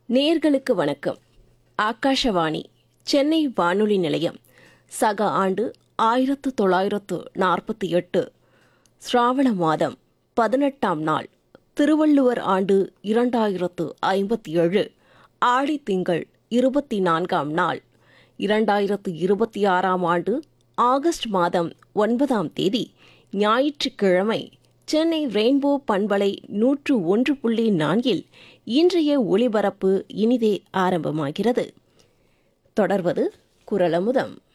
நேர்களுக்கு வணக்கம் ஆகாஷவாணி சென்னை வானொலி நிலையம் சக ஆண்டு ஆயிரத்து தொள்ளாயிரத்து நாற்பத்தி எட்டு சிராவண மாதம் பதினெட்டாம் நாள் திருவள்ளுவர் ஆண்டு இரண்டாயிரத்து ஐம்பத்தி ஏழு ஆடி திங்கள் இருபத்தி நான்காம் நாள் இரண்டாயிரத்து இருபத்தி ஆறாம் ஆண்டு ஆகஸ்ட் மாதம் ஒன்பதாம் தேதி ஞாயிற்றுக்கிழமை சென்னை ரெயின்போ பண்பலை நூற்று ஒன்று புள்ளி நான்கில் இன்றைய ஒளிபரப்பு இனிதே ஆரம்பமாகிறது தொடர்வது குரலமுதம்